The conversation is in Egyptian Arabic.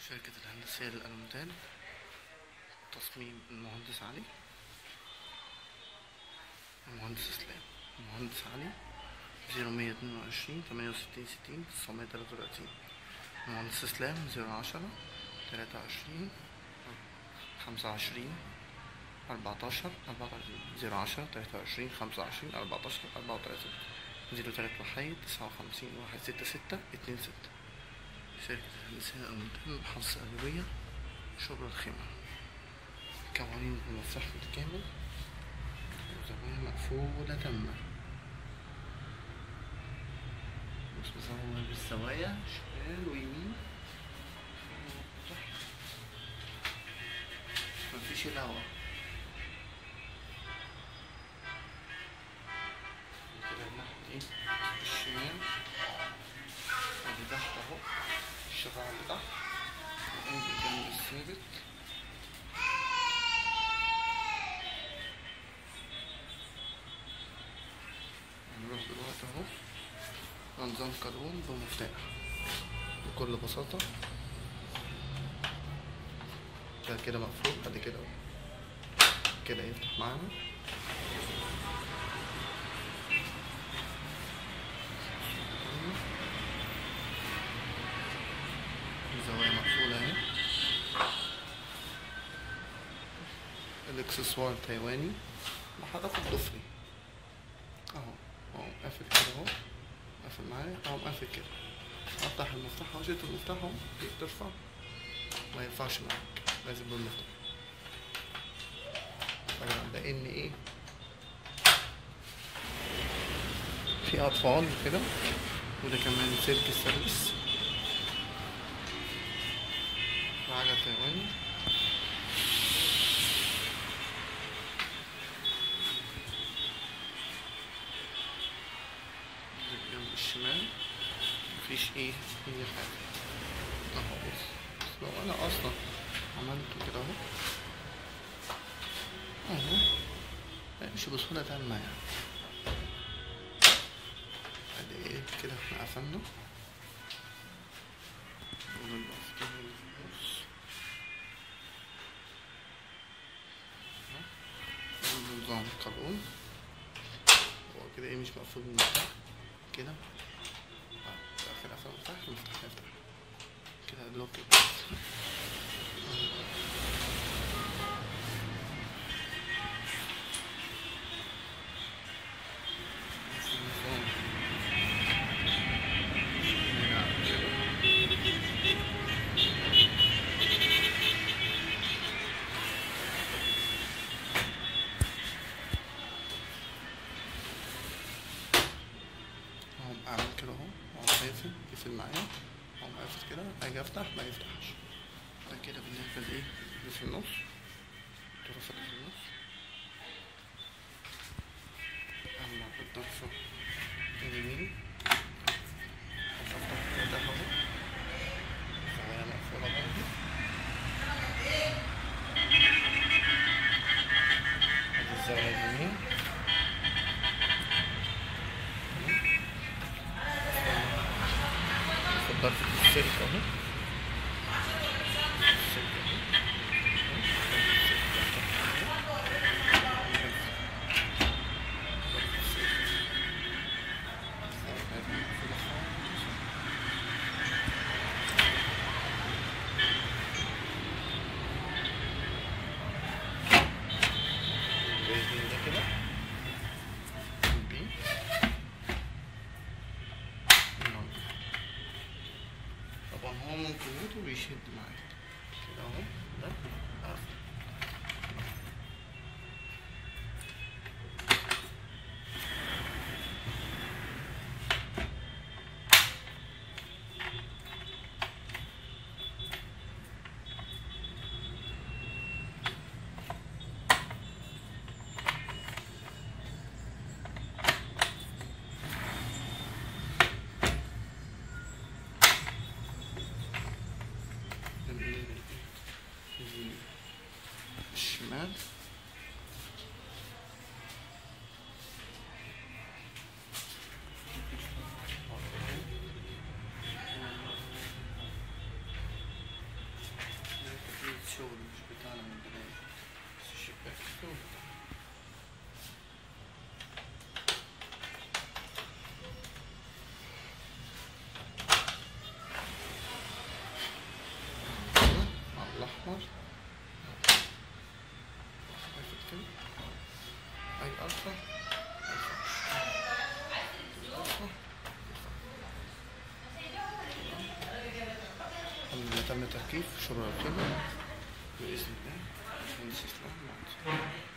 شركة الهندسية للألمنتال تصميم المهندس علي المهندس إسلام المهندس علي زيرو مية اتنين وعشرين تمانية وستين ستين تسعمية تلاتة وتلاتين المهندس إسلام زيرو عشرة تلاتة وعشرين خمسة وعشرين أربعتاشر أربعة وتلاتين زيرو عشرة تلاتة وعشرين خمسة وعشرين أربعتاشر أربعة وتلاتين زيرو تلاتة وحيد تسعة وخمسين واحد ستة ستة اتنين ستة شركة الهندسية المنتهى محافظة أدوية شبرا الخيمة قوانين المفتاح متكامل زوايا مقفولة تامة بص بصور بالزوايا شمال ويمين تحت مفيش الهوا كده الناحية ايه الشمال ادي تحت اهو الشراع اللي تحت وادي الجنب الثابت هنروح دلوقتي اهو نظام قانون بمفتاح بكل بساطة ده كده مقفول بعد كده اهو كده يفتح معانا الزوايا مقفولة اهي الاكسسوار تايواني بحركه الضفري اهو اهو قافل كده اهو قافل معايا اهو قافل كده افتح المفتاح اهو شلت المفتاح اهو ترفع ما ينفعش معاك لازم بالمفتاح طبعا لان ايه في اطفال كده وده كمان سلك السيرفيس وعجل تايواني الجنب الشمال مفيش ايه اي حاجة اهو بص بس لو انا اصلا عملته كده اهو اهو هيمشي بسهولة تامة يعني ادي ايه كده احنا قفلنا والمفتاح اللي في النص اهو. نظام قانون هو كده ايه مش مقفول من المفتاح كده اه قفل قفل المفتاح المفتاح هيفتح كده اللوك اهو اعمل كده اهو اهو قافل يقفل معايا اهو قافل كده اجي افتح ما يفتحش ده كده بالنسبه لايه اللي في النص الطرف اللي في النص اما الضرفه اليمين هفتح كده اهو زوايا مقفوله برضه ادي الزاويه اليمين في ضرفة السلك اهو السلك اهو جايبين ده كده بيه طبعا هو من قوته بيشد معاك كده اهو ده قافل الشمال احمر واقفة كده اي الفا الفا الحمد لله تم تركيب شبه القمة بإذن الله باشمهندس إسلام